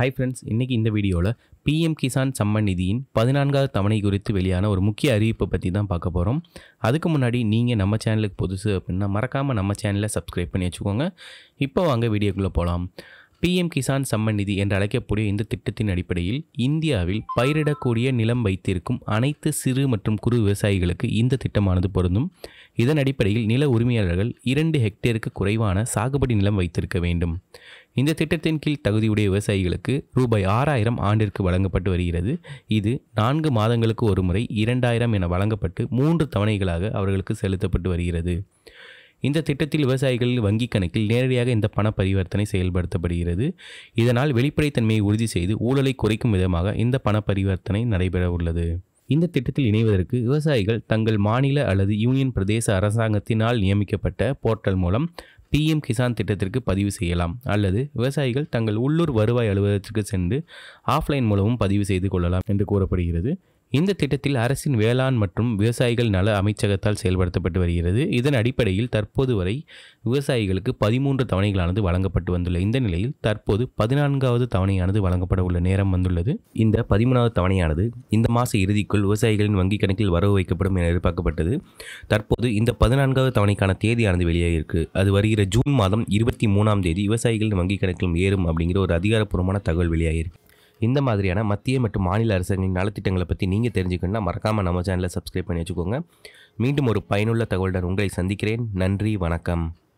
hi friends இன்றைக்கி இந்த வீடியோவில் பிஎம் கிசான் சம்மன் நிதியின் பதினான்காவது தவணை குறித்து வெளியான ஒரு முக்கிய அறிவிப்பை பற்றி தான் பார்க்க போகிறோம் அதுக்கு முன்னாடி நீங்கள் நம்ம சேனலுக்கு புதுசு அப்படின்னா மறக்காமல் நம்ம சேனலை சப்ஸ்கிரைப் பண்ணி வச்சுக்கோங்க இப்போ வாங்க வீடியோக்குள்ளே போகலாம் பிஎம் கிசான் சம்மன் நிதி என்று அழைக்கக்கூடிய இந்த திட்டத்தின் அடிப்படையில் இந்தியாவில் பயிரிடக்கூடிய நிலம் வைத்திருக்கும் அனைத்து சிறு மற்றும் குறு விவசாயிகளுக்கு இந்த திட்டமானது பொருந்தும் இதன் அடிப்படையில் நில உரிமையாளர்கள் இரண்டு ஹெக்டேருக்கு குறைவான சாகுபடி நிலம் வைத்திருக்க வேண்டும் இந்த திட்டத்தின் கீழ் தகுதியுடைய விவசாயிகளுக்கு ரூபாய் ஆறாயிரம் ஆண்டிற்கு வழங்கப்பட்டு வருகிறது இது நான்கு மாதங்களுக்கு ஒரு முறை இரண்டாயிரம் என வழங்கப்பட்டு மூன்று தவணைகளாக அவர்களுக்கு செலுத்தப்பட்டு வருகிறது இந்த திட்டத்தில் விவசாயிகள் வங்கிக் கணக்கில் நேரடியாக இந்த பண பரிவர்த்தனை செயல்படுத்தப்படுகிறது இதனால் வெளிப்படைத்தன்மையை உறுதி செய்து ஊழலை குறைக்கும் விதமாக இந்த பண பரிவர்த்தனை நடைபெற உள்ளது இந்த திட்டத்தில் இணைவதற்கு விவசாயிகள் தங்கள் மாநில அல்லது யூனியன் பிரதேச அரசாங்கத்தினால் நியமிக்கப்பட்ட போர்ட்டல் மூலம் பிஎம் கிசான் திட்டத்திற்கு பதிவு செய்யலாம் அல்லது விவசாயிகள் தங்கள் உள்ளூர் வருவாய் அலுவலகத்திற்கு சென்று ஆஃப்லைன் மூலமும் பதிவு செய்து கொள்ளலாம் என்று கூறப்படுகிறது இந்த திட்டத்தில் அரசின் வேளாண் மற்றும் விவசாயிகள் நல அமைச்சகத்தால் செயல்படுத்தப்பட்டு வருகிறது இதன் அடிப்படையில் தற்போது வரை விவசாயிகளுக்கு பதிமூன்று தவணைகளானது வழங்கப்பட்டு வந்துள்ள இந்த நிலையில் தற்போது பதினான்காவது தவணையானது வழங்கப்பட உள்ள நேரம் வந்துள்ளது இந்த பதிமூணாவது தவணையானது இந்த மாத இறுதிக்குள் விவசாயிகளின் வங்கிக் கணக்கில் வரவு வைக்கப்படும் என எதிர்பார்க்கப்பட்டது தற்போது இந்த பதினான்காவது தவணைக்கான தேதியானது வெளியாகிருக்கு அது வருகிற ஜூன் மாதம் இருபத்தி மூணாம் தேதி விவசாயிகளின் வங்கிக் கணக்கிலும் ஏறும் அப்படிங்கிற ஒரு அதிகாரப்பூர்வமான தகவல் வெளியாகிருக்கு இந்த மாதிரியான மத்திய மற்றும் மாநில அரசுகளின் நலத்திட்டங்களை பற்றி நீங்கள் தெரிஞ்சுக்கணும்னா மறக்காமல் நம்ம சேனலை சப்ஸ்கிரைப் பண்ணி வச்சுக்கோங்க மீண்டும் ஒரு பயனுள்ள தகவலுடன் உங்களை சந்திக்கிறேன் நன்றி வணக்கம்